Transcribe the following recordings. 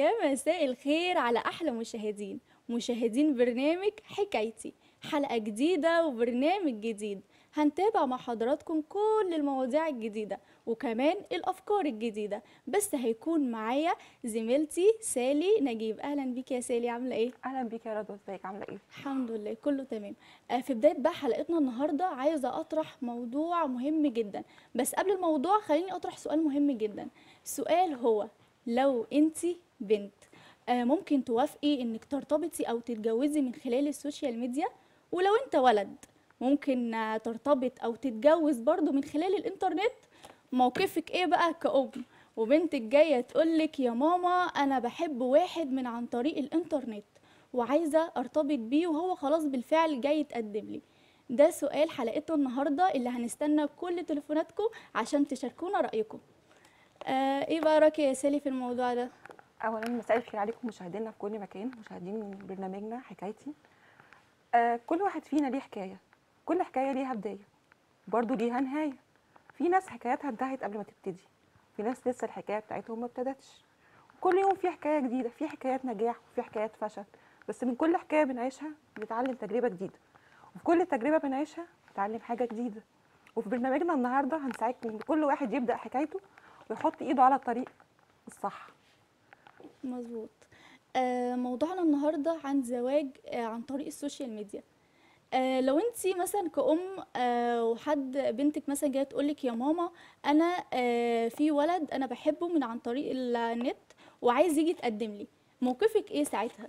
يا مساء الخير على أحلى مشاهدين مشاهدين برنامج حكايتي حلقة جديدة وبرنامج جديد هنتابع مع حضراتكم كل المواضيع الجديدة وكمان الأفكار الجديدة بس هيكون معايا زميلتي سالي نجيب أهلا بيك يا سالي عاملة إيه؟ اهلا بيك يا رضوى ازيك عامله ايه الحمد لله كله تمام آه، في بداية بقى حلقتنا النهاردة عايزة أطرح موضوع مهم جدا بس قبل الموضوع خليني أطرح سؤال مهم جدا السؤال هو لو أنتي بنت آه، ممكن توافقي إنك ترتبطي أو تتجوزي من خلال السوشيال ميديا ولو أنت ولد ممكن آه، ترتبط أو تتجوز برضو من خلال الإنترنت موقفك إيه بقى كأم وبنتك جاية تقولك يا ماما أنا بحب واحد من عن طريق الإنترنت وعايزه ارتبط بيه وهو خلاص بالفعل جاي يتقدم لي ده سؤال حلقتنا النهارده اللي هنستنى كل تليفوناتكم عشان تشاركونا رايكم آه ايه بقى رايك يا سالي في الموضوع ده اولا مساء الخير عليكم مشاهدينا في كل مكان مشاهدين برنامجنا حكايتي آه كل واحد فينا ليه حكايه كل حكايه ليها بدايه برضه ليها نهايه في ناس حكاياتها انتهت قبل ما تبتدي في ناس لسه الحكايه بتاعتهم ما ابتدتش كل يوم في حكايه جديده في حكايات نجاح وفي حكايات فشل بس من كل حكايه بنعيشها بنتعلم تجربه جديده وفي كل تجربه بنعيشها بنتعلم حاجه جديده وفي برنامجنا النهارده هنساعدكم إن كل واحد يبدا حكايته ويحط ايده على الطريق الصح مظبوط آه موضوعنا النهارده عن زواج آه عن طريق السوشيال ميديا آه لو انتي مثلا كأم آه وحد بنتك مثلا جايه تقولك يا ماما انا آه في ولد انا بحبه من عن طريق النت وعايز يجي يتقدم لي موقفك ايه ساعتها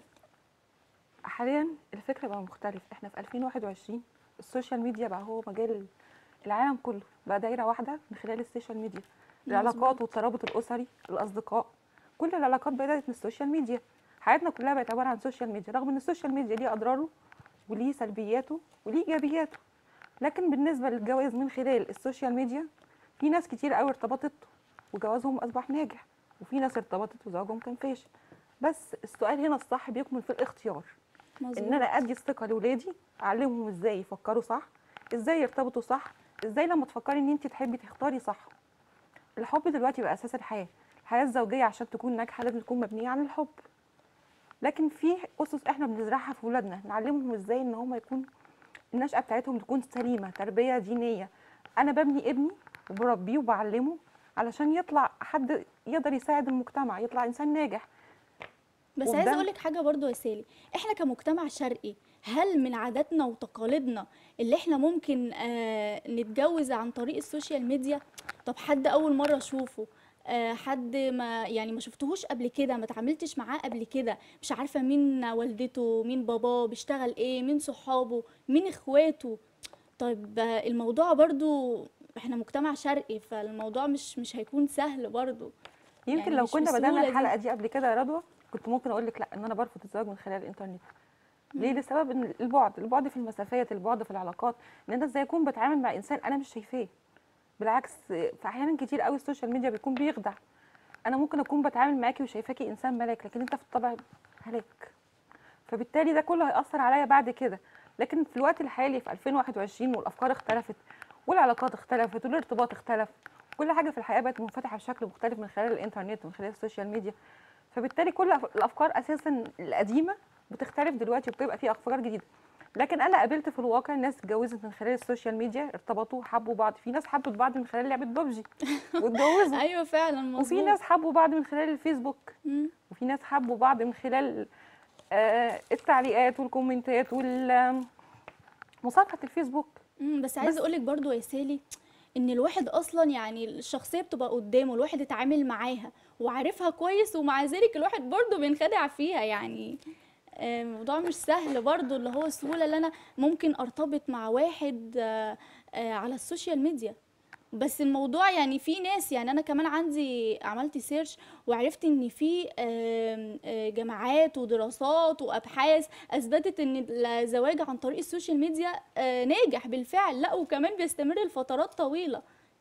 حاليا الفكر بقى مختلف احنا في 2021 السوشيال ميديا بقى هو مجال العالم كله بقى دايره واحده من خلال السوشيال ميديا العلاقات مظبوط. والترابط الاسري الاصدقاء كل العلاقات بدات من السوشيال ميديا حياتنا كلها بقت عباره عن سوشيال ميديا رغم ان السوشيال ميديا ليه اضراره وليه سلبياته وليه ايجابياته لكن بالنسبه للجواز من خلال السوشيال ميديا في ناس كتير قوي ارتبطت وجوازهم اصبح ناجح وفي ناس ارتبطت وزواجهم كان فاشل بس السؤال هنا الصح بيكمن في الاختيار مظبوط ان انا ادي الثقه لاولادي اعلمهم ازاي يفكروا صح ازاي يرتبطوا صح ازاي لما تفكري ان انت تحبي تختاري صح الحب دلوقتي بقى اساس الحياه الحياه الزوجيه عشان تكون ناجحه لازم تكون مبنيه على الحب لكن في اسس احنا بنزرعها في ولادنا نعلمهم ازاي ان هم يكون النشأة بتاعتهم تكون سليمة تربية دينية أنا ببني ابني وبربيه وبعلمه علشان يطلع حد يقدر يساعد المجتمع يطلع إنسان ناجح بس وده- عايزه اقول لك حاجه برضو يا سالي احنا كمجتمع شرقي هل من عاداتنا وتقاليدنا اللي احنا ممكن آه نتجوز عن طريق السوشيال ميديا طب حد اول مره اشوفه آه حد ما يعني ما شفتهوش قبل كده ما اتعاملتش معاه قبل كده مش عارفه مين والدته مين باباه بيشتغل ايه مين صحابه مين اخواته طيب آه، الموضوع برضو احنا مجتمع شرقي فالموضوع مش مش هيكون سهل برضو يمكن يعني لو مش كنا بالسهولة بدأنا دي. الحلقة دي قبل كده يا رضوى كنت ممكن أقول لك لا إن أنا برفض الزواج من خلال الإنترنت ليه لسبب ان البعد البعد في المسافات البعد في العلاقات ان انا ازاي اكون بتعامل مع انسان انا مش شايفاه بالعكس في احيانا كتير قوي السوشيال ميديا بيكون بيخدع انا ممكن اكون بتعامل معاكي وشايفاكي انسان ملاك لكن انت في الطبع هلاك فبالتالي ده كله هيأثر عليا بعد كده لكن في الوقت الحالي في 2021 والافكار اختلفت والعلاقات اختلفت والارتباط اختلف كل حاجه في الحياه بقت منفتحه بشكل مختلف من خلال الانترنت ومن خلال السوشيال ميديا فبالتالي كل الافكار اساسا القديمه بتختلف دلوقتي وبتبقى فيها افكار جديده لكن انا قابلت في الواقع ناس اتجوزت من خلال السوشيال ميديا ارتبطوا حبوا بعض في ناس حبت بعض من خلال لعبه ببجي واتجوزوا ايوه فعلا مظبوط وفي ناس حبوا بعض من خلال الفيسبوك مم. وفي ناس حبوا بعض من خلال آه، التعليقات والكومنتات وال مصافحه الفيسبوك مم، بس عايزه بس- اقولك برضو يا سالي ان الواحد اصلا يعني الشخصيه بتبقى قدامه الواحد اتعامل معاها وعارفها كويس ومع ذلك الواحد برضو بينخدع فيها يعني آه، الموضوع مش سهل برضو اللي هو السهوله اللي انا ممكن ارتبط مع واحد آه، آه، على السوشيال ميديا بس الموضوع يعني في ناس يعني انا كمان عندي عملت سيرش وعرفت ان في آم، آه، جامعات ودراسات وابحاث اثبتت ان الزواج عن طريق السوشيال ميديا آه، ناجح بالفعل لا وكمان بيستمر لفترات طويله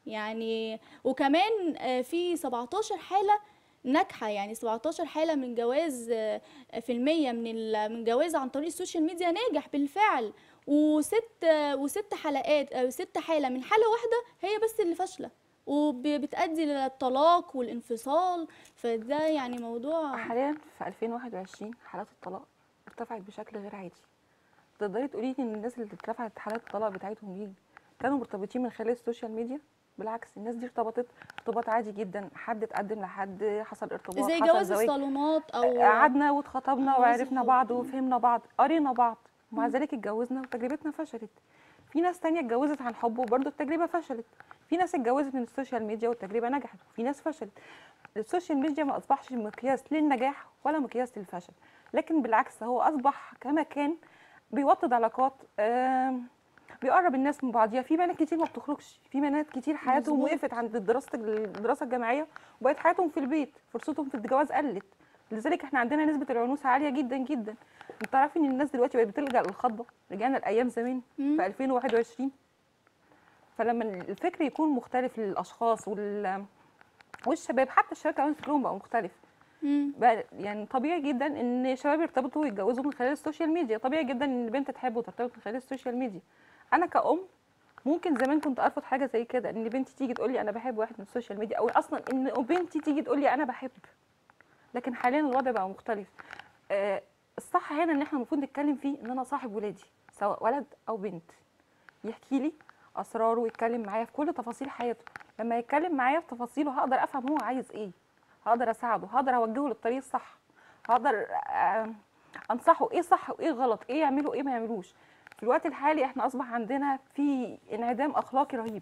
يعني وكمان آه، في 17 حاله ناجحه يعني 17 حاله من جواز آه، في المية من ال- من جواز عن طريق السوشيال ميديا ناجح بالفعل وست آه، وست حلقات آه، ست حاله من حاله واحده هي بس اللي فاشله وبتؤدي للطلاق والانفصال فده يعني موضوع حاليا في 2021 حالات الطلاق ارتفعت بشكل غير عادي تقدري تقولي لي ان الناس اللي ارتفعت حالات الطلاق بتاعتهم دي كانوا مرتبطين من خلال السوشيال ميديا بالعكس الناس دي ارتبطت ارتباط عادي جدا حد اتقدم لحد حصل ارتباط زي حصل جواز زواج الصالونات او قعدنا واتخطبنا جواز وعرفنا الحب. بعض مم. وفهمنا بعض قرينا بعض ومع ذلك اتجوزنا وتجربتنا فشلت في ناس تانية اتجوزت عن حب وبرضه التجربة فشلت في ناس اتجوزت من السوشيال ميديا والتجربة نجحت وفي ناس فشلت السوشيال ميديا ما أصبحش مقياس للنجاح ولا مقياس للفشل لكن بالعكس هو أصبح كمكان بيوطد علاقات آم، بيقرب الناس من بعضيها في بنات كتير ما بتخرجش في بنات كتير حياتهم مظبوط. وقفت عند دراسة الدراسة الجامعية وبقت حياتهم في البيت فرصتهم في الجواز قلت لذلك احنا عندنا نسبة العنوسة عالية جدا جدا انت تعرفي ان الناس دلوقتي بقت بتلجأ للخطبة رجعنا لأيام زمان مم. في 2021 فلما الفكر يكون مختلف للأشخاص وال والشباب حتى الشباب كمان فكرهم بقى مختلف مم. بقى يعني طبيعي جدا ان شباب يرتبطوا ويتجوزوا من خلال السوشيال ميديا طبيعي جدا ان البنت تحب وترتبط من خلال السوشيال ميديا انا كأم ممكن زمان كنت ارفض حاجه زي كده ان بنتي تيجي تقول لي انا بحب واحد من السوشيال ميديا او اصلا ان بنتي تيجي تقول لي انا بحب لكن حاليا الوضع بقى مختلف آه الصح هنا ان احنا المفروض نتكلم فيه ان انا صاحب ولادي سواء ولد او بنت يحكي لي اسراره ويتكلم معايا في كل تفاصيل حياته لما يتكلم معايا في تفاصيله هقدر افهم هو عايز ايه هقدر اساعده هقدر اوجهه للطريق الصح هقدر آه، انصحه ايه صح وايه غلط ايه يعمله ايه ما يعملوش في الوقت الحالي احنا اصبح عندنا في انعدام اخلاقي رهيب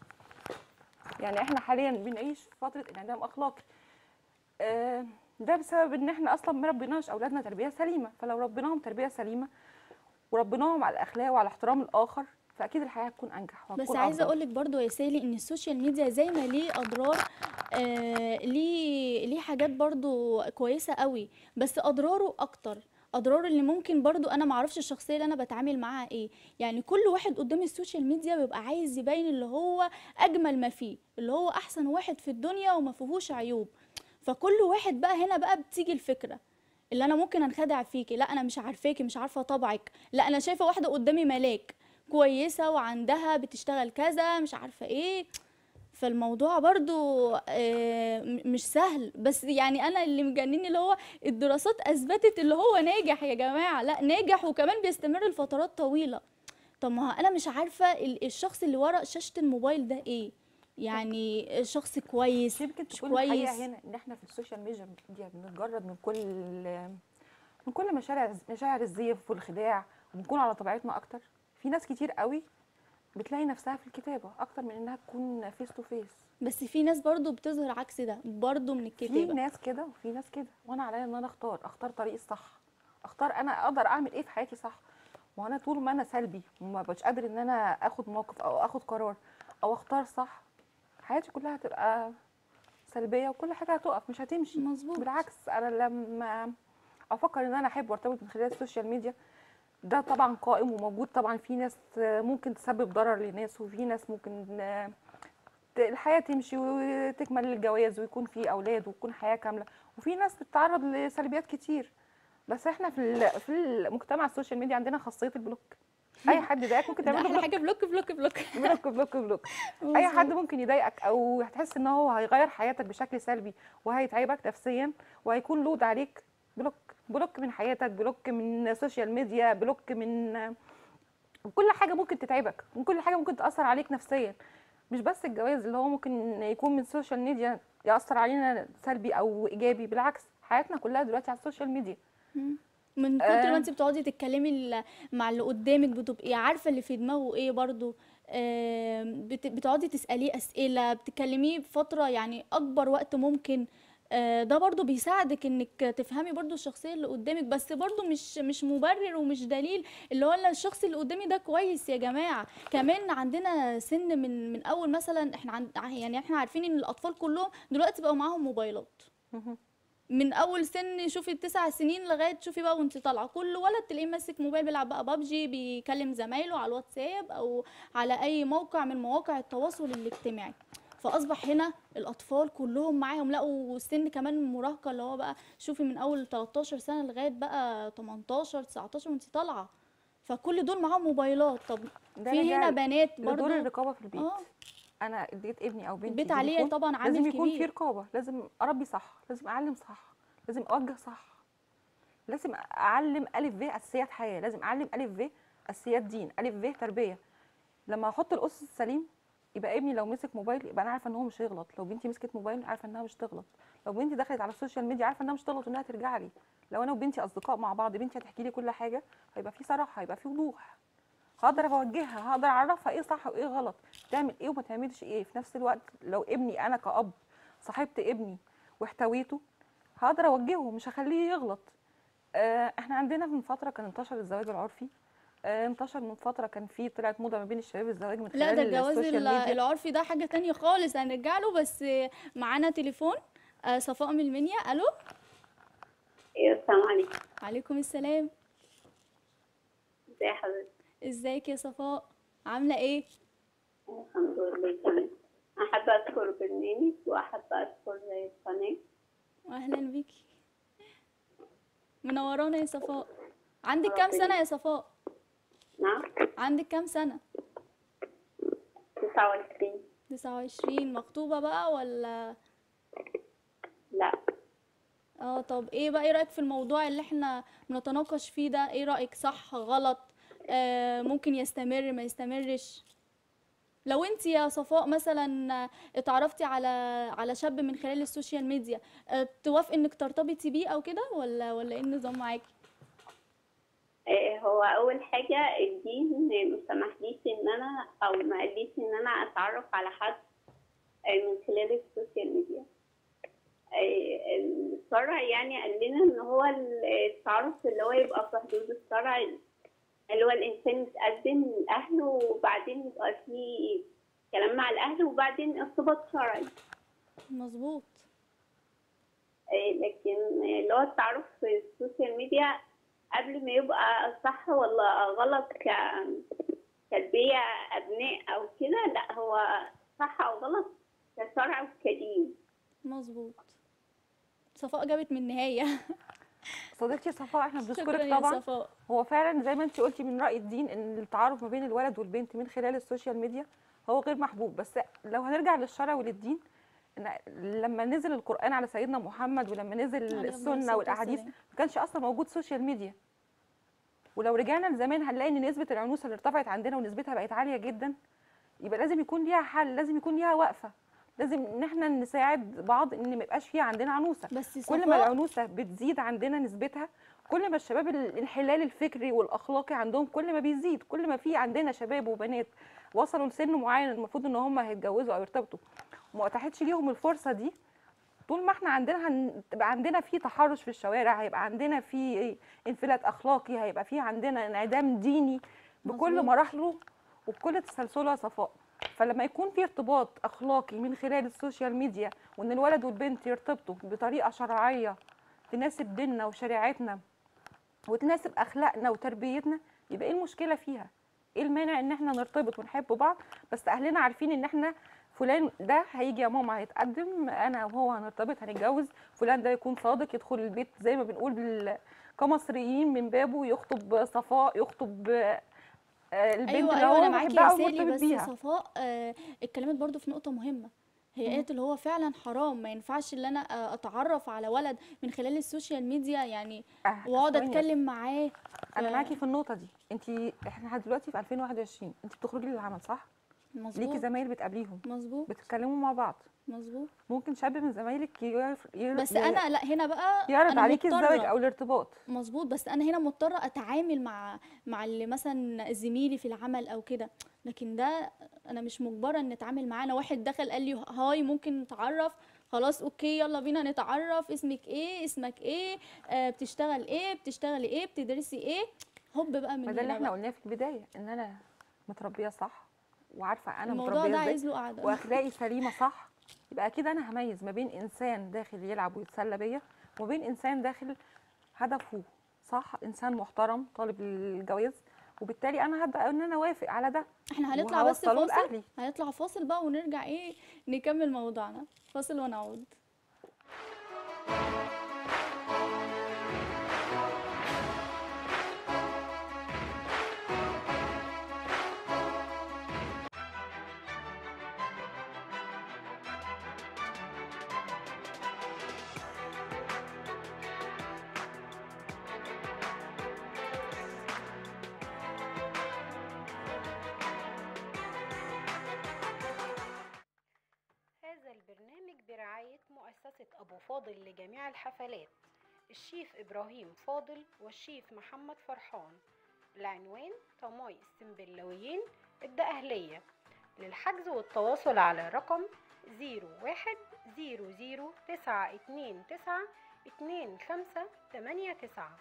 يعني احنا حاليا بنعيش فتره انعدام اخلاقي آه، ده بسبب ان احنا اصلا ما ربيناش اولادنا تربيه سليمه فلو ربيناهم تربيه سليمه وربيناهم على الاخلاق وعلى احترام الاخر فاكيد الحياه هتكون انجح وهتكون بس عايزه أفضل. اقول لك برضو يا سالي ان السوشيال ميديا زي ما ليه اضرار آه ليه ليه حاجات برضو كويسه قوي بس اضراره اكتر اضرار اللي ممكن برضو انا معرفش الشخصيه اللي انا بتعامل معاها ايه يعني كل واحد قدام السوشيال ميديا بيبقى عايز يبين اللي هو اجمل ما فيه اللي هو احسن واحد في الدنيا وما فيهوش عيوب فكل واحد بقى هنا بقى بتيجي الفكره اللي انا ممكن انخدع فيكي لا انا مش عارفاكي مش عارفه طبعك لا انا شايفه واحده قدامي ملاك كويسه وعندها بتشتغل كذا مش عارفه ايه فالموضوع برضو آه، م- مش سهل بس يعني انا اللي مجنني اللي هو الدراسات اثبتت اللي هو ناجح يا جماعه لا ناجح وكمان بيستمر لفترات طويله طب ما هو انا مش عارفه ال- الشخص اللي ورا شاشه الموبايل ده ايه يعني شخص كويس يمكن مش تكون كويس الحقيقه هنا ان احنا في السوشيال ميديا بنتجرد من كل من كل مشاعر مشاعر الزيف والخداع وبنكون على طبيعتنا اكتر في ناس كتير قوي بتلاقي نفسها في الكتابه اكتر من انها تكون فيس تو فيس بس في ناس برضو بتظهر عكس ده برضو من في الكتابه ناس كده وفي ناس كده وانا عليا ان انا اختار اختار طريقي الصح اختار انا اقدر اعمل ايه في حياتي صح وانا طول ما انا سلبي وما بقاش قادر ان انا اخد موقف او اخد قرار او اختار صح حياتي كلها هتبقى سلبيه وكل حاجه هتقف مش هتمشي مظبوط بالعكس انا لما افكر ان انا احب وارتبط من خلال السوشيال ميديا ده طبعا قائم وموجود طبعا في ناس ممكن تسبب ضرر لناس وفي ناس ممكن ت- الحياه تمشي وتكمل الجواز ويكون في اولاد وتكون حياه كامله وفي ناس بتتعرض لسلبيات كتير بس احنا في ال- في المجتمع السوشيال ميديا عندنا خاصيه البلوك اي حد ضايقك ممكن ده تعمل له احلى بلوك حاجه بلوك بلوك بلوك بلوك بلوك بلوك اي حد مظبوط. ممكن يضايقك او هتحس ان هو هيغير حياتك بشكل سلبي وهيتعبك نفسيا وهيكون لود عليك بلوك بلوك من حياتك بلوك من سوشيال ميديا بلوك من كل حاجه ممكن تتعبك وكل حاجه ممكن تاثر عليك نفسيا مش بس الجواز اللي هو ممكن يكون من السوشيال ميديا ياثر علينا سلبي او ايجابي بالعكس حياتنا كلها دلوقتي على السوشيال ميديا مم. من كتر آه. ما انت بتقعدي تتكلمي ال- مع اللي قدامك بتبقي عارفه اللي في دماغه ايه برضو آم، بت- بتقعدي تساليه اسئله بتكلميه بفتره يعني اكبر وقت ممكن آه، ده برضو بيساعدك انك تفهمي برضو الشخصيه اللي قدامك بس برضو مش مش مبرر ومش دليل اللي هو أنا الشخص اللي قدامي ده كويس يا جماعه كمان عندنا سن من من اول مثلا احنا عند يعني احنا عارفين ان الاطفال كلهم دلوقتي بقوا معاهم موبايلات مهم. من اول سن شوفي التسع سنين لغايه شوفي بقى وانت طالعه كل ولد تلاقيه ماسك موبايل بيلعب بقى بابجي بيكلم زمايله على الواتساب او على اي موقع من مواقع التواصل الاجتماعي فاصبح هنا الاطفال كلهم معاهم لا والسن كمان مراهقه اللي هو بقى شوفي من اول 13 سنه لغايه بقى 18 19 وانت طالعه فكل دول معاهم موبايلات طب ده في رجع هنا بنات لدور برضو الرقابه في البيت اه انا اديت ابني او بنتي البيت عليه تليفون، طبعا لازم عامل يكون في كبير رقابه لازم اربي صح لازم اعلم صح لازم اوجه صح لازم اعلم الف ب اساسيات حياه لازم اعلم الف ب اساسيات دين الف ب تربيه لما احط الاسس السليم يبقى ابني لو مسك موبايل يبقى انا عارفه ان هو مش هيغلط لو بنتي مسكت موبايل عارفه انها مش تغلط لو بنتي دخلت على السوشيال ميديا عارفه انها مش تغلط وانها ترجع لي لو انا وبنتي اصدقاء مع بعض بنتي هتحكي لي كل حاجه هيبقى في صراحه هيبقى في وضوح هقدر اوجهها هقدر اعرفها ايه صح وايه غلط تعمل ايه وما تعملش ايه في نفس الوقت لو ابني انا كأب صاحبت ابني واحتويته هقدر اوجهه مش هخليه يغلط آه، احنا عندنا من فتره كان انتشر الزواج العرفي آه، انتشر من فتره كان في طلعت موضه ما بين الشباب الزواج من لا خلال ده الجواز السوشيال ال- ميديا العرفي ده حاجة تانية خالص هنرجع له بس معانا تليفون آه، صفاء من المنيا الو ايوه السلام عليكم عليكم السلام ازي حضرتك ازيك يا صفاء عاملة ايه الحمد لله تمام احب اشكر البرنامج واحب اشكر القناه اهلا بيكي منورانا يا صفاء عندك كام ربنا سنة يا صفاء نعم عندك كام سنة 29 29 مخطوبة بقى ولا لا اه طب ايه بقى ايه رأيك في الموضوع اللي احنا بنتناقش فيه ده ايه رأيك صح غلط آه ممكن يستمر ما يستمرش لو انت يا صفاء مثلا اتعرفتي على على شاب من خلال السوشيال ميديا آه توافقي انك ترتبطي بيه او كده ولا ولا ايه النظام معاكي آه، هو اول حاجه الدين ما سمحليش ان انا او ما قاليش ان انا اتعرف على حد آه، من خلال السوشيال ميديا آه، الشرع يعني قال لنا ان هو التعرف اللي هو يبقى في حدود الشرع اللي هو الانسان يتقدم لاهله وبعدين يبقى في كلام مع الاهل وبعدين ارتباط شرعي مظبوط آه، لكن اللي هو التعرف في السوشيال ميديا قبل ما يبقى صح ولا غلط ك تربية أبناء أو كده لا هو صح أو غلط كشرع وكدين مظبوط صفاء جابت من النهاية صديقتي صفاء احنا شكرا بنشكرك يا طبعا صفاء هو فعلا زي ما انت قلتي من رأي الدين ان التعارف ما بين الولد والبنت من خلال السوشيال ميديا هو غير محبوب بس لو هنرجع للشرع وللدين إن لما نزل القرآن على سيدنا محمد ولما نزل عليه أفضل السنة الصلاة والأحاديث والسلام. ما كانش أصلا موجود سوشيال ميديا ولو رجعنا لزمان هنلاقي ان نسبة العنوسة اللي ارتفعت عندنا ونسبتها بقت عالية جدا يبقى لازم يكون ليها حل لازم يكون ليها وقفة لازم ان احنا نساعد بعض ان ما يبقاش فيها عندنا عنوسة بس كل ما صفاء العنوسه بتزيد عندنا نسبتها كل ما الشباب ال- الانحلال الفكري والاخلاقي عندهم كل ما بيزيد كل ما في عندنا شباب وبنات وصلوا لسن معين المفروض ان هم هيتجوزوا او يرتبطوا وما اتاحتش ليهم الفرصه دي طول ما احنا عندنا هتبقى عندنا في تحرش في الشوارع هيبقى عندنا في انفلات اخلاقي هيبقى في عندنا انعدام ديني بكل مظبوط. مراحله وبكل تسلسلها صفاء فلما يكون في ارتباط اخلاقي من خلال السوشيال ميديا وان الولد والبنت يرتبطوا بطريقه شرعيه تناسب ديننا وشريعتنا وتناسب اخلاقنا وتربيتنا يبقى ايه المشكله فيها ايه المانع ان احنا نرتبط ونحب بعض بس اهلنا عارفين ان احنا فلان ده هيجي يا ماما هيتقدم انا وهو هنرتبط هنتجوز فلان ده يكون صادق يدخل البيت زي ما بنقول بال- كمصريين من بابه يخطب صفاء يخطب آه، البنت ايوه اللي ايوه هو انا معاكي بيحبها يا سالي ومرتبط بس بيها صفاء آه اتكلمت برضو في نقطه مهمه هي قالت اللي هو فعلا حرام ما ينفعش ان انا آه، اتعرف على ولد من خلال السوشيال ميديا يعني آه، واقعد ثواني بس. اتكلم معاه انا ف- معاكي في النقطه دي انت احنا دلوقتي في 2021 انت بتخرجي للعمل صح ليكي مظبوط زمايل بتقابليهم مظبوط بتتكلموا مع بعض مظبوط ممكن شاب من زمايلك يعرف يعرف- بس انا لا هنا بقى يعرض انا عليكي الزواج مضطرة او الارتباط مظبوط بس انا هنا مضطره اتعامل مع مع اللي مثلا زميلي في العمل او كده لكن ده انا مش مجبره ان اتعامل معاه انا واحد دخل قال لي هاي ممكن نتعرف خلاص اوكي يلا بينا نتعرف اسمك ايه اسمك ايه آه بتشتغل ايه بتشتغلي ايه بتدرسي ايه هوب بقى من ما ده اللي هنا احنا بقى. قلناه في البدايه ان انا متربيه صح وعارفه انا الموضوع متربيه ده ازاي عايز له قعده واخلاقي سليمه صح يبقى اكيد انا هميز ما بين انسان داخل يلعب ويتسلى بيا وما بين انسان داخل هدفه صح انسان محترم طالب الجواز وبالتالي انا هبدا ان انا اوافق على ده احنا هنطلع بس وهوصله فاصل لأهلي. هنطلع فاصل بقى ونرجع ايه نكمل موضوعنا فاصل ونعود فاضل لجميع الحفلات الشيف إبراهيم فاضل والشيف محمد فرحان العنوان طماي السنبلاويين الدقهلية للحجز والتواصل على رقم 0100 929 2589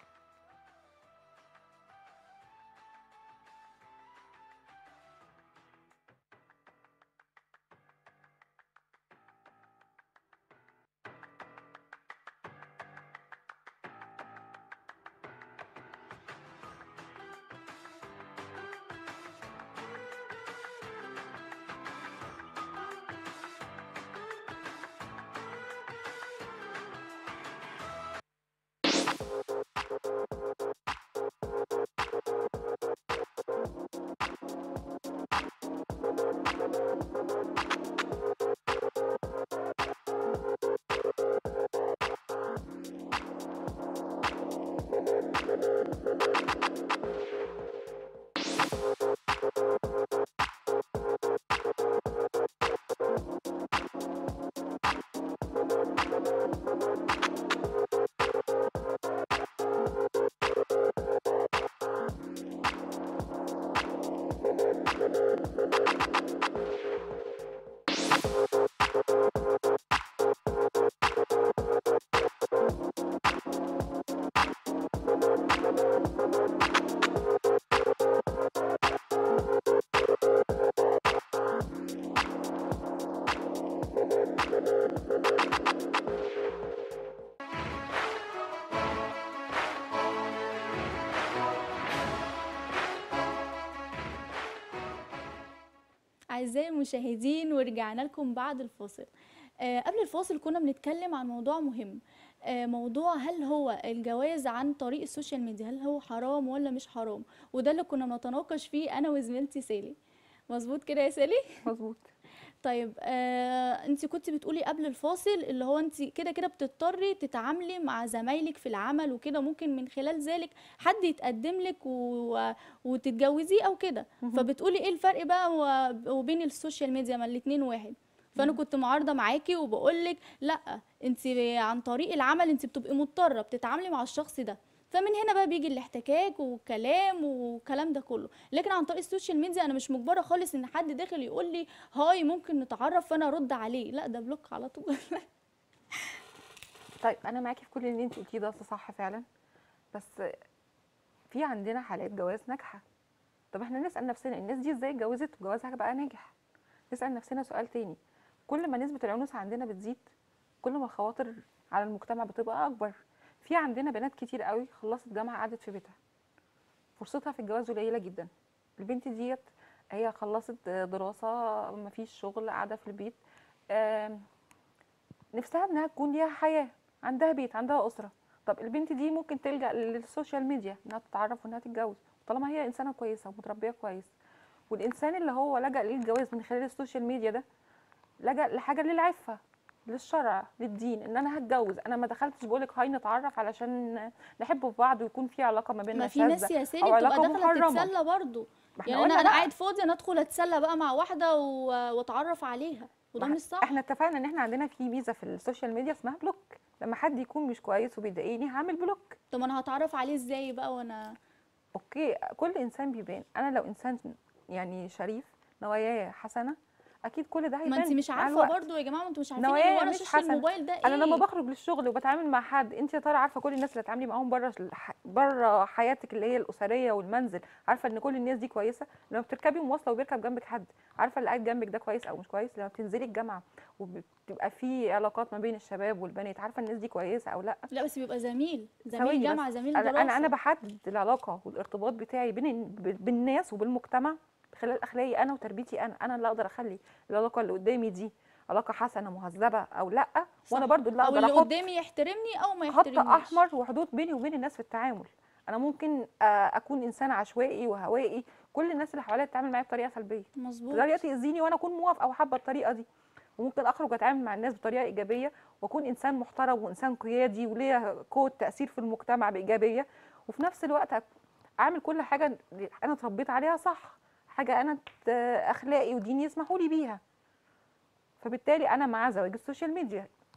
أعزائي المشاهدين ورجعنا لكم بعد الفاصل آه، قبل الفاصل كنا بنتكلم عن موضوع مهم آه، موضوع هل هو الجواز عن طريق السوشيال ميديا هل هو حرام ولا مش حرام وده اللي كنا بنتناقش فيه أنا وزميلتي سالي مظبوط كده يا سالي مظبوط طيب آه، انت كنت بتقولي قبل الفاصل اللي هو انت كده كده بتضطري تتعاملي مع زمايلك في العمل وكده ممكن من خلال ذلك حد يتقدم لك و... وتتجوزيه او كده فبتقولي ايه الفرق بقى و- وبين السوشيال ميديا ما الاتنين واحد فانا كنت معارضه معاكي وبقول لك لا انت عن طريق العمل انت بتبقي مضطره بتتعاملي مع الشخص ده فمن هنا بقى بيجي الاحتكاك والكلام والكلام ده كله لكن عن طريق السوشيال ميديا انا مش مجبره خالص ان حد داخل يقول لي هاي ممكن نتعرف فانا ارد عليه لا ده بلوك على طول طيب انا معاكي في كل اللي انت قلتيه ده صح فعلا بس في عندنا حالات جواز ناجحه طب احنا نسال نفسنا الناس دي ازاي اتجوزت وجوازها بقى ناجح نسال نفسنا سؤال تاني كل ما نسبه العنوسه عندنا بتزيد كل ما الخواطر على المجتمع بتبقى اكبر في عندنا بنات كتير قوي خلصت جامعه قعدت في بيتها فرصتها في الجواز قليله جدا البنت ديت هي خلصت دراسه مفيش شغل قاعده في البيت آم، نفسها انها تكون ليها حياه عندها بيت عندها اسره طب البنت دي ممكن تلجا للسوشيال ميديا انها تتعرف وانها تتجوز طالما هي انسانه كويسه ومتربيه كويس والانسان اللي هو لجا للجواز من خلال السوشيال ميديا ده لجا لحاجه للعفه للشرع للدين ان انا هتجوز انا ما دخلتش بقولك هاي نتعرف علشان نحب في بعض ويكون في علاقه ما بيننا ما في ناس شاذة يا سالي أو بتبقى علاقة داخله محرمة. تتسلى برضه ما احنا يعني انا قلنا انا بقى. قاعد فاضي انا ادخل اتسلى بقى مع واحده و- واتعرف عليها وده ما مش صح احنا اتفقنا ان احنا عندنا في ميزه في السوشيال ميديا اسمها بلوك لما حد يكون مش كويس وبيضايقني هعمل بلوك طب انا هتعرف عليه ازاي بقى وانا اوكي كل انسان بيبان انا لو انسان يعني شريف نواياه حسنه اكيد كل ده هيبان ما انت مش مع عارفه الوقت. برضو يا جماعه ما انتوا مش عارفين نوايا اللي ورا مش شاشه حسنة. الموبايل ده ايه انا لما بخرج للشغل وبتعامل مع حد انت يا ترى عارفه كل الناس اللي هتعاملي معاهم بره بره حياتك اللي هي الاسريه والمنزل عارفه ان كل الناس دي كويسه لما بتركبي مواصله وبيركب جنبك حد عارفه اللي قاعد جنبك ده كويس او مش كويس لما بتنزلي الجامعه وبتبقى في علاقات ما بين الشباب والبنات عارفه الناس دي كويسه او لا لا بس بيبقى زميل زميل ثواني جامعه بس. زميل انا دراسه انا انا بحدد العلاقه والارتباط بتاعي بين بالناس وبالمجتمع خلال اخلاقي انا وتربيتي انا انا اللي اقدر اخلي العلاقه اللي قدامي دي علاقه حسنه مهذبه او لا وانا صح. برضو اللي او اقدر اللي احط قدامي يحترمني او ما خط يحترمنيش احمر وحدود بيني وبين الناس في التعامل انا ممكن آه، اكون انسان عشوائي وهوائي كل الناس اللي حواليا تتعامل معايا بطريقه سلبيه مظبوط بطريقه تاذيني وانا اكون موافقه وحابه الطريقه دي وممكن اخرج اتعامل مع الناس بطريقه ايجابيه واكون انسان محترم وانسان قيادي وليا قوه تاثير في المجتمع بايجابيه وفي نفس الوقت أك- اعمل كل حاجه انا اتربيت عليها صح حاجه انا ت- اخلاقي وديني يسمحوا لي بيها فبالتالي انا مع زواج السوشيال ميديا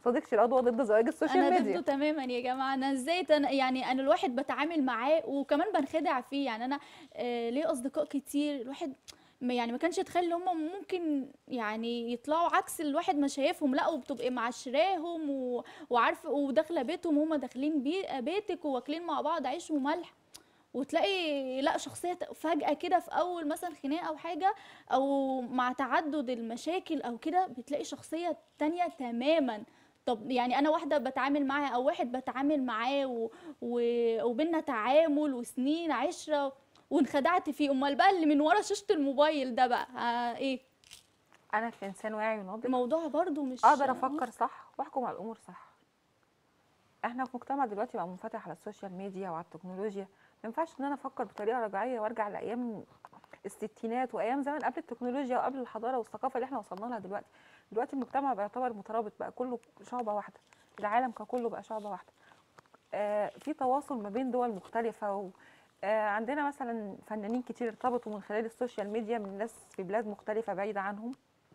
صديقتي العضوه ضد زواج السوشيال انا ميديا ضده تماما يا جماعه انا ازاي تن... يعني انا الواحد بتعامل معاه وكمان بنخدع فيه يعني انا آه ليه اصدقاء كتير الواحد ما- يعني ما كانش يتخيل ان هم ممكن يعني يطلعوا عكس الواحد ما شايفهم لا وبتبقي معشراهم و... وعارفه وداخله بيتهم وهم داخلين بي... بيتك وواكلين مع بعض عيش وملح وتلاقي لا شخصية فجأة كده في أول مثلا خناقة أو حاجة أو مع تعدد المشاكل أو كده بتلاقي شخصية تانية تماما طب يعني أنا واحدة بتعامل معاها أو واحد بتعامل معاه و... و... وبينا تعامل وسنين عشرة وانخدعت فيه أمال بقى اللي من ورا شاشة الموبايل ده بقى ها إيه انا كانسان واعي وناضج الموضوع برضو مش اقدر افكر صح واحكم على الامور صح احنا في مجتمع دلوقتي بقى منفتح على السوشيال ميديا وعلى التكنولوجيا ما ينفعش ان انا افكر بطريقه رجعيه وارجع لايام الستينات وايام زمان قبل التكنولوجيا وقبل الحضاره والثقافه اللي احنا وصلنا لها دلوقتي دلوقتي المجتمع بيعتبر مترابط بقى كله شعبه واحده العالم ككله بقى شعبه واحده آه في تواصل ما بين دول مختلفه و آه عندنا مثلا فنانين كتير ارتبطوا من خلال السوشيال ميديا من ناس في بلاد مختلفه بعيده عنهم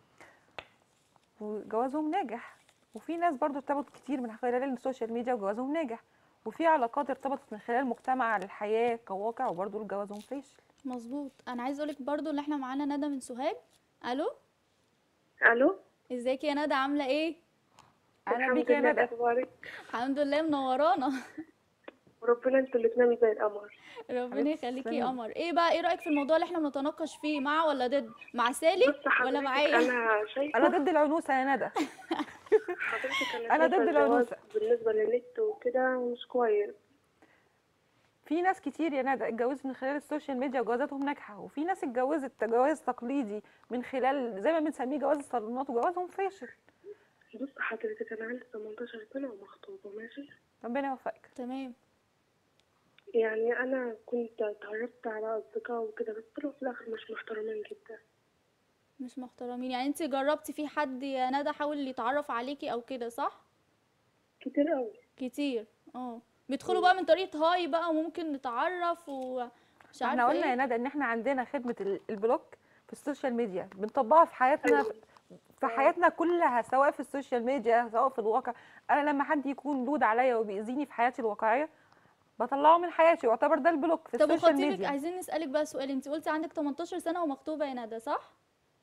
وجوازهم ناجح وفي ناس برضو ارتبطوا كتير من خلال السوشيال ميديا وجوازهم ناجح وفي علاقات ارتبطت من خلال المجتمع الحياة كواقع وبرضو جوازهم فاشل مظبوط أنا عايز أقولك برضو إن إحنا معانا ندى من سوهاج ألو الو ازيك يا ندى عاملة إيه؟ اهلا الحمد بيك يا لله ندى اخبارك الحمد لله منورانا وربنا انتوا الاتنين زي القمر ربنا حبيبتي يخليكي تسلمي. يا قمر ايه بقى ايه رايك في الموضوع اللي احنا بنتناقش فيه مع ولا ضد مع سالي بص ولا حضرتك معايا انا شايفه انا ضد العنوسة يا ندى حضرتك أنا انا ضد شايفة العنوسة. الجواز بالنسبه للنت وكده مش كويس في ناس كتير يا ندى اتجوزت من خلال السوشيال ميديا وجوازاتهم ناجحة وفي ناس اتجوزت جواز تقليدي من خلال زي ما بنسميه جواز الصالونات وجوازهم فاشل بص حضرتك انا عندي 18 سنه ومخطوبه ماشي ربنا يوفقك تمام يعني انا كنت اتعرفت على اصدقاء وكده بس طلعوا في الاخر مش محترمين جدا مش محترمين يعني انت جربتي في حد يا ندى حاول يتعرف عليكي او كده صح كتير قوي كتير اه بيدخلوا بقى من طريقة هاي بقى وممكن نتعرف ومش عارفة احنا قلنا ايه يا ندى ان احنا عندنا خدمة ال- البلوك في السوشيال ميديا بنطبقها في حياتنا أيوة. في حياتنا كلها سواء في السوشيال ميديا سواء في الواقع انا لما حد يكون لود عليا وبيأذيني في حياتي الواقعيه بطلعه من حياتي يعتبر ده البلوك في طب السوشيال وخطيبك ميديا عايزين نسألك بقى سؤال انت قلتي عندك 18 سنة ومخطوبة يا ندى صح؟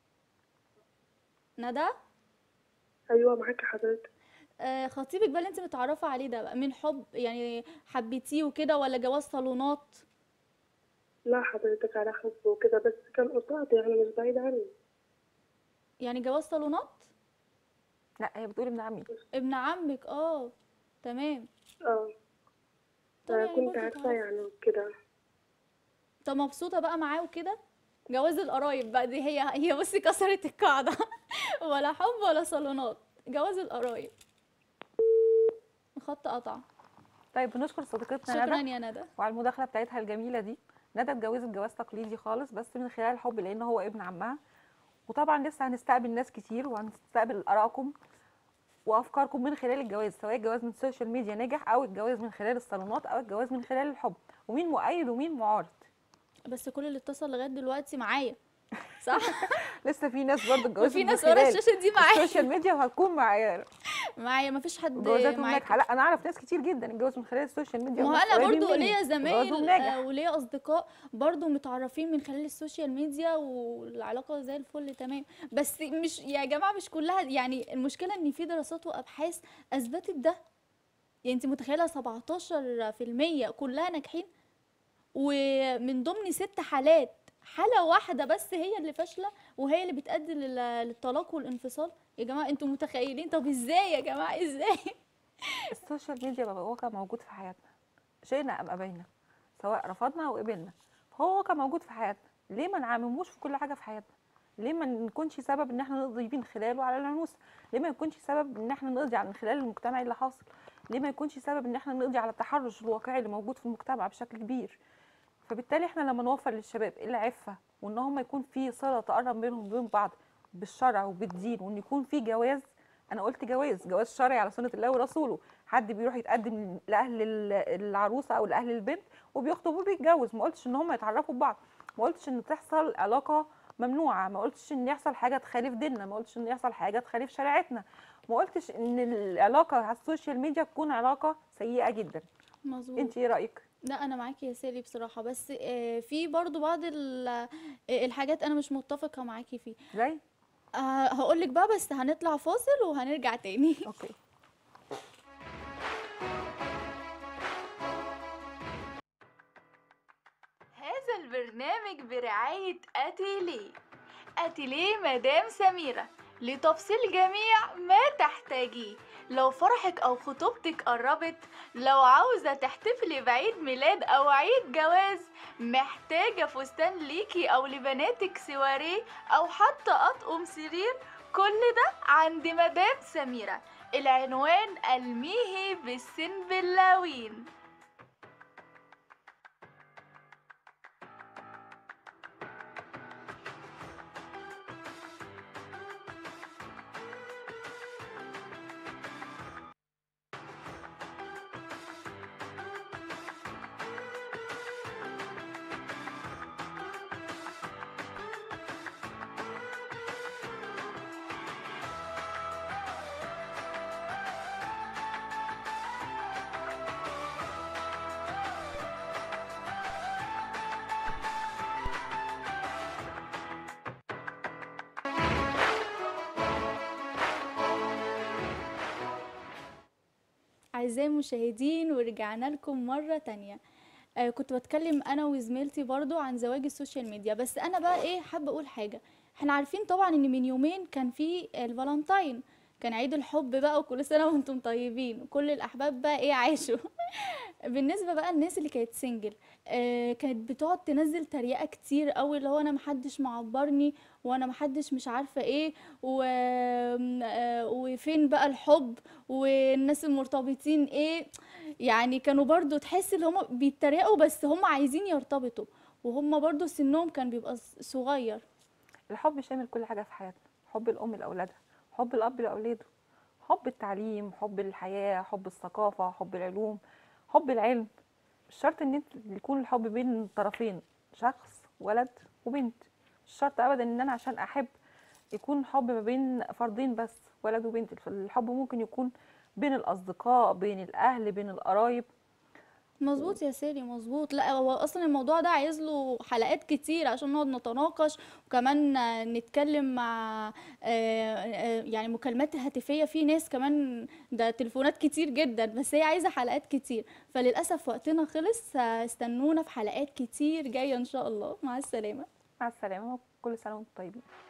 ندى ايوه معاكي حضرتك آه خطيبك بقى اللي انت متعرفة عليه ده بقى من حب يعني حبيتيه وكده ولا جواز صالونات؟ لا حضرتك على حب وكده بس كان قصاد يعني مش بعيد عني يعني جواز صالونات؟ لا هي بتقول ابن عمي ابن عمك اه تمام اه طب يعني كنت برضه عارفه تعرف. يعني وكده طب مبسوطة بقى معاه وكده جواز القرايب بقى دي هي هي بصي كسرت القاعدة ولا حب ولا صالونات جواز القرايب الخط قطع طيب بنشكر صديقتنا شكرا ندى يا ندى وعلى المداخله بتاعتها الجميله دي ندى اتجوزت جواز تقليدي خالص بس من خلال الحب لان هو ابن عمها وطبعا لسه هنستقبل ناس كتير وهنستقبل ارائكم وافكاركم من خلال الجواز سواء الجواز من السوشيال ميديا ناجح او الجواز من خلال الصالونات او الجواز من خلال الحب ومين مؤيد ومين معارض بس كل اللي اتصل لغاية دلوقتي معايا صح لسه في ناس برضه اتجوزت وفي من ناس ورا خلال الشاشة دي معايا السوشيال ميديا وهتكون معايا معايا مفيش حد جوازاتهم معايا ناجحه لا انا اعرف ناس كتير جدا اتجوزوا من خلال السوشيال ميديا ما هو وناس انا قريبين برضو مني ليا وجوازهم زمايل ناجح آه، وليا اصدقاء برضو متعرفين من خلال السوشيال ميديا والعلاقه زي الفل تمام بس مش يا جماعه مش كلها يعني المشكله ان في دراسات وابحاث اثبتت ده يعني انت متخيله 17% كلها ناجحين ومن ضمن ست حالات حالة واحدة بس هي اللي فاشلة وهي اللي بتؤدي لل- للطلاق والانفصال يا جماعة انتوا متخيلين طب ازاي يا جماعة ازاي السوشيال ميديا بقى واقع موجود في حياتنا شئنا ام ابينا سواء رفضنا او قبلنا فهو واقع موجود في حياتنا ليه ما نعمموش في كل حاجه في حياتنا ليه ما نكونش سبب ان احنا نقضي من خلاله على العنوسه ليه ما يكونش سبب ان احنا نقضي على من خلال المجتمع اللي حاصل ليه ما يكونش سبب ان احنا نقضي على التحرش الواقعي اللي موجود في المجتمع بشكل كبير فبالتالي احنا لما نوفر للشباب العفه وان هم يكون في صله تقرب بينهم وبين بعض بالشرع وبالدين وان يكون في جواز انا قلت جواز جواز شرعي على سنه الله ورسوله حد بيروح يتقدم لاهل ال- العروسه او لاهل البنت وبيخطب وبيتجوز ما قلتش ان هم يتعرفوا ببعض ما قلتش ان تحصل علاقه ممنوعه ما قلتش ان يحصل حاجه تخالف ديننا ما قلتش ان يحصل حاجه تخالف شريعتنا ما قلتش ان العلاقه على السوشيال ميديا تكون علاقه سيئه جدا مظبوط انت ايه رايك لا انا معاكي يا سالي بصراحه بس آه، في برضو بعض ال- آه، الحاجات انا مش متفقه معاكي فيه زي هقول لك بقى بس هنطلع فاصل وهنرجع تاني اوكي هذا البرنامج برعاية أتيليه أتيليه مدام سميرة لتفصيل جميع ما تحتاجيه لو فرحك أو خطوبتك قربت لو عاوزة تحتفلي بعيد ميلاد أو عيد جواز محتاجة فستان ليكي أو لبناتك سواريه أو حتى أطقم سرير كل ده عند مدام سميرة العنوان الميهي بالسنبلاوين أعزائي المشاهدين ورجعنا لكم مرة تانية آه كنت بتكلم أنا وزميلتي برضو عن زواج السوشيال ميديا بس أنا بقى إيه حابة أقول حاجة احنا عارفين طبعا إن من يومين كان في الفالنتاين كان عيد الحب بقى وكل سنة وانتم طيبين وكل الأحباب بقى إيه عاشوا بالنسبة بقى للناس اللي كانت سنجل آه كانت بتقعد تنزل تريقة كتير قوي اللي هو أنا محدش معبرني وأنا محدش مش عارفة إيه و... آه وفين بقى الحب والناس المرتبطين ايه يعني كانوا برضو تحس ان هم بيتريقوا بس هم عايزين يرتبطوا وهم برضو سنهم كان بيبقى ص- صغير الحب شامل كل حاجه في حياتنا حب الام لاولادها حب الاب لاولاده حب التعليم حب الحياه حب الثقافه حب العلوم حب العلم مش شرط ان انت يكون الحب بين طرفين شخص ولد وبنت مش شرط ابدا ان انا عشان احب يكون حب ما بين فردين بس ولد وبنت الحب ممكن يكون بين الاصدقاء بين الاهل بين القرايب مظبوط يا سالي مظبوط لا هو اصلا الموضوع ده عايز له حلقات كتير عشان نقعد نتناقش وكمان آه، نتكلم مع آه، آه، يعني مكالمات هاتفية في ناس كمان ده تليفونات كتير جدا بس هي عايزة حلقات كتير فللأسف وقتنا خلص آه، استنونا في حلقات كتير جاية ان شاء الله مع السلامة مع السلامه وكل سنه وانتم طيبين